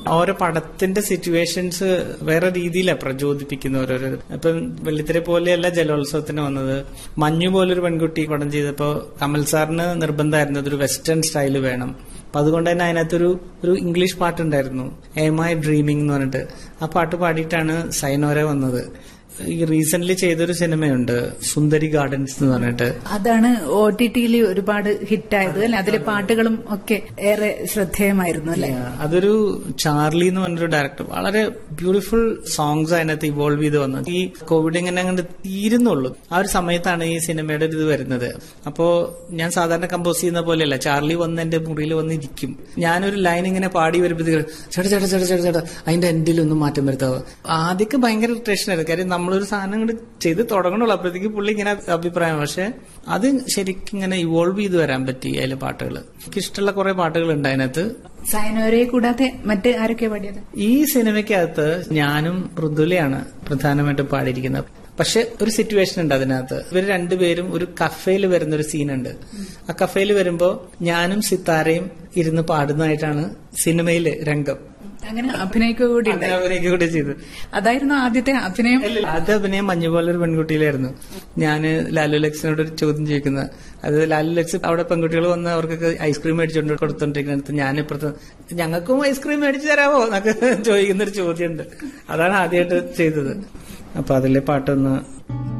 ഓരോ പടത്തിന്റെ സിറ്റുവേഷൻസ് വേറെ രീതിയിലാണ് പ്രചോദിപ്പിക്കുന്ന ഓരോരോ ഇപ്പം വെള്ളിത്തിര പോലെയല്ല ജലോത്സവത്തിന് വന്നത് മഞ്ഞു പോലൊരു പെൺകുട്ടി പടം ചെയ്തപ്പോ കമൽ സാറിന് നിർബന്ധമായിരുന്നു അതൊരു വെസ്റ്റേൺ സ്റ്റൈല് വേണം അപ്പൊ അതുകൊണ്ട് തന്നെ അതിനകത്തൊരു ഒരു ഇംഗ്ലീഷ് പാട്ടുണ്ടായിരുന്നു എം ഐ ഡ്രീമിംഗ് എന്ന് പറഞ്ഞിട്ട് ആ പാട്ട് പാടിയിട്ടാണ് സൈനോര വന്നത് ഈ റീസെന്റ് ചെയ്തൊരു സിനിമയുണ്ട് സുന്ദരി ഗാർഡൻസ് എന്ന് പറഞ്ഞിട്ട് അതാണ് ഒ ടി ടിയിൽ ഒരുപാട് ഹിറ്റായത് അല്ലെ അതിലെ പാട്ടുകളും ഒക്കെ ഏറെ ശ്രദ്ധേയമായിരുന്നു അല്ലെ അതൊരു ചാർലി എന്ന് പറഞ്ഞൊരു ഡയറക്ടർ വളരെ ബ്യൂട്ടിഫുൾ സോങ്സ് അതിനകത്ത് ഇവോൾവ് ചെയ്ത് വന്നത് ഈ കോവിഡ് ഇങ്ങനെ അങ്ങോട്ട് തീരുന്നുള്ളൂ ആ ഒരു സമയത്താണ് ഈ സിനിമയുടെ ഒരു ഇത് വരുന്നത് അപ്പോ ഞാൻ സാധാരണ കമ്പോസ് ചെയ്യുന്ന പോലെയല്ല ചാർലി വന്ന് എന്റെ മുറിയിൽ വന്ന് ഇരിക്കും ഞാനൊരു ലൈൻ ഇങ്ങനെ പാടി വരുമ്പോഴത്തേക്ക് ചേട്ടാ ചേട്ടാ ചേട്ടാ ചേട്ടാ ചേട്ടാ അതിന്റെ എൻഡിലൊന്നും മാറ്റം വരുത്താവോ ആദ്യമൊക്കെ ഭയങ്കര ഇറിറ്റേഷനായിരുന്നു കാര്യം നമ്മളൊരു സാധനം ഇങ്ങോട്ട് ചെയ്ത് തുടങ്ങണുള്ളൂ അപ്പോഴത്തേക്ക് പുള്ളി ഇങ്ങനെ അഭിപ്രായം പക്ഷെ അത് ശരിക്കും ഇങ്ങനെ ഇവോൾവ് ചെയ്ത് വരാൻ പറ്റി അതിലെ പാട്ടുകൾ എനിക്ക് ഇഷ്ടമുള്ള കുറെ പാട്ടുകൾ ഉണ്ട് അതിനകത്ത് സൈനോരയെ കൂടാതെ മറ്റ് ആരൊക്കെ പാടിയത് ഈ സിനിമയ്ക്കകത്ത് ഞാനും മൃദുലയാണ് പ്രധാനമായിട്ടും പാടിയിരിക്കുന്നത് പക്ഷെ ഒരു സിറ്റുവേഷൻ ഉണ്ട് അതിനകത്ത് ഇവർ രണ്ടുപേരും ഒരു കഫേയിൽ വരുന്ന ഒരു സീനുണ്ട് ആ കഫേയിൽ വരുമ്പോ ഞാനും സിത്താരയും ഇരുന്ന് പാടുന്നതായിട്ടാണ് സിനിമയിലെ രംഗം അങ്ങനെ അഭിനയിക്കുക കൂടി ഉണ്ട് അവരൊക്കെ കൂടെ ചെയ്തു അതായിരുന്നു ആദ്യത്തെ അഭിനയം അത് അഭിനയം മഞ്ഞുപോലെ ഒരു പെൺകുട്ടിയിലായിരുന്നു ഞാൻ ലാലു ലക്സിനോട് ഒരു ചോദ്യം ചോദിക്കുന്നത് അത് ലാലു ലക്സ് അവിടെ പെൺകുട്ടികൾ വന്ന് അവർക്കൊക്കെ ഐസ്ക്രീം മേടിച്ചുകൊണ്ട് കൊടുത്തോണ്ടിരിക്കുന്നിടത്ത് ഞാനിപ്പുറത്ത് ഞങ്ങൾക്കും ഐസ്ക്രീം മേടിച്ചു തരാമോ എന്നൊക്കെ ചോദിക്കുന്ന ഒരു ചോദ്യമുണ്ട് അതാണ് ആദ്യമായിട്ട് ചെയ്തത് അപ്പൊ അതിലെ പാട്ടൊന്ന്